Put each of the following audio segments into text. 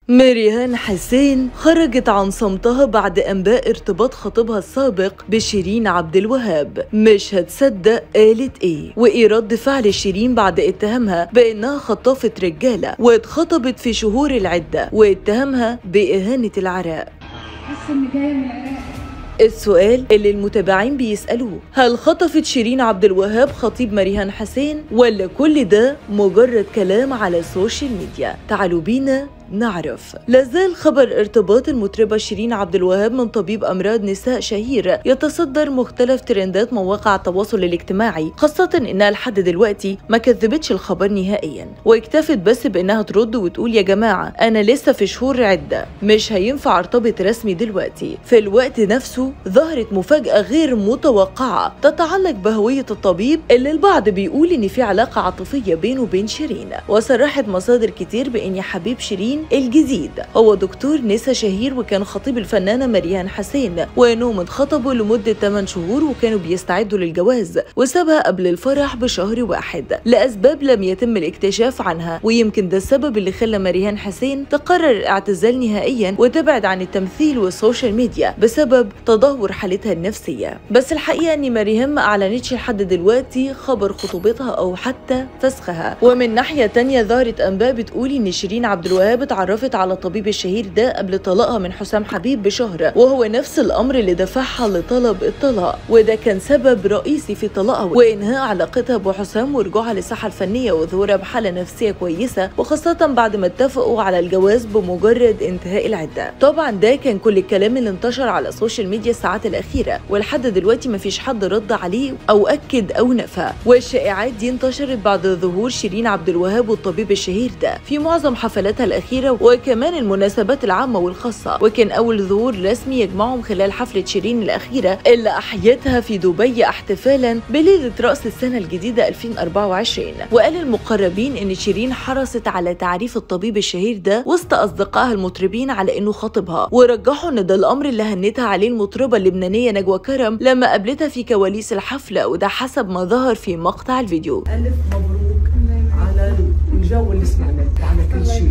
مريهان حسين خرجت عن صمتها بعد انباء ارتباط خطيبها السابق بشيرين عبد الوهاب مش هتصدق قالت ايه وايه رد فعل شيرين بعد اتهامها بانها خطافة رجالة واتخطبت في شهور العدة واتهمها باهانة العراق حاسه اني جايه من العراق السؤال اللي المتابعين بيسألوه هل خطفت شيرين عبد الوهاب خطيب مريهان حسين ولا كل ده مجرد كلام على السوشيال ميديا تعالوا بينا نعرف لازال خبر ارتباط المطربة شيرين عبد الوهاب من طبيب أمراض نساء شهير يتصدر مختلف ترندات مواقع التواصل الاجتماعي خاصة إنها لحد دلوقتي ما كذبتش الخبر نهائيا واكتفت بس بإنها ترد وتقول يا جماعة أنا لسه في شهور عدة مش هينفع ارتبط رسمي دلوقتي في الوقت نفسه ظهرت مفاجأة غير متوقعة تتعلق بهوية الطبيب اللي البعض بيقول إن في علاقة عاطفية بينه وبين شيرين وصرحت مصادر كتير بإن يا حبيب شيرين الجديد هو دكتور نسا شهير وكان خطيب الفنانة مريان حسين وإنهم اتخطبوا لمدة 8 شهور وكانوا بيستعدوا للجواز وسابها قبل الفرح بشهر واحد لأسباب لم يتم الاكتشاف عنها ويمكن ده السبب اللي خلى مريان حسين تقرر الاعتزال نهائيا وتبعد عن التمثيل والسوشيال ميديا بسبب تدهور حالتها النفسية بس الحقيقة ان مريم ما اعلنتش لحد دلوقتي خبر خطوبتها او حتى فسخها ومن ناحية تانية ظهرت انباء بتقول ان شيرين عبد الوهاب اتعرفت على الطبيب الشهير ده قبل طلاقها من حسام حبيب بشهر وهو نفس الامر اللي دفعها لطلب الطلاق وده كان سبب رئيسي في طلاقها وانهاء علاقتها بحسام ورجوعها للساحة الفنية وظهورها بحالة نفسية كويسة وخاصة بعد ما اتفقوا على الجواز بمجرد انتهاء العدة طبعا ده كان كل الكلام اللي انتشر على السوشيال ميديا الساعات الأخيرة ولحد دلوقتي مفيش حد رد عليه أو أكد أو نفى والشائعات دي انتشرت بعد ظهور شيرين عبد الوهاب والطبيب الشهير ده في معظم حفلاتها الأخيرة وكمان المناسبات العامة والخاصة وكان أول ظهور رسمي يجمعهم خلال حفلة شيرين الأخيرة اللي أحيتها في دبي احتفالا بليلة رأس السنة الجديدة 2024 وقال المقربين إن شيرين حرصت على تعريف الطبيب الشهير ده وسط أصدقائها المطربين على إنه خطيبها ورجحوا إن ده الأمر اللي هنتها عليه المطربة اللبنانية نجوى كرم لما قابلتها في كواليس الحفلة وده حسب ما ظهر في مقطع الفيديو ألف مبروك على الجو اللي سمعناه وعلى كل شيء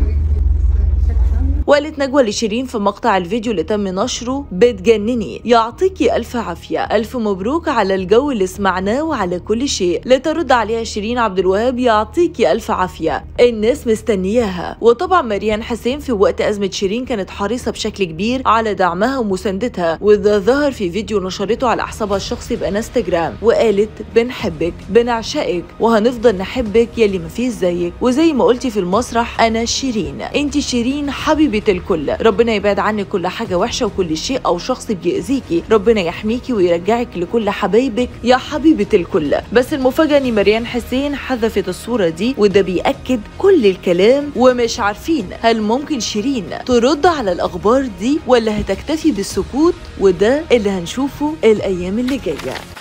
وقالت نجوى لشيرين في مقطع الفيديو اللي تم نشره بتجنني يعطيكي ألف عافية ألف مبروك على الجو اللي سمعناه وعلى كل شيء لترد عليها شيرين عبد الوهاب يعطيكي ألف عافية الناس مستنياها وطبعا مريان حسين في وقت أزمة شيرين كانت حريصة بشكل كبير على دعمها ومساندتها وده ظهر في فيديو نشرته على حسابها الشخصي بانستجرام وقالت بنحبك بنعشقك وهنفضل نحبك يلي مفيش زيك وزي ما قلتي في المسرح أنا شيرين انت شيرين حبيبة الكل ربنا يبعد عنك كل حاجة وحشة وكل شيء أو شخص بيأذيكي ربنا يحميكي ويرجعك لكل حبايبك يا حبيبة الكل بس المفاجأة إن مريان حسين حذفت الصورة دي وده بيأكد كل الكلام ومش عارفين هل ممكن شيرين ترد على الأخبار دي ولا هتكتفي بالسكوت وده اللي هنشوفه الأيام اللي جاية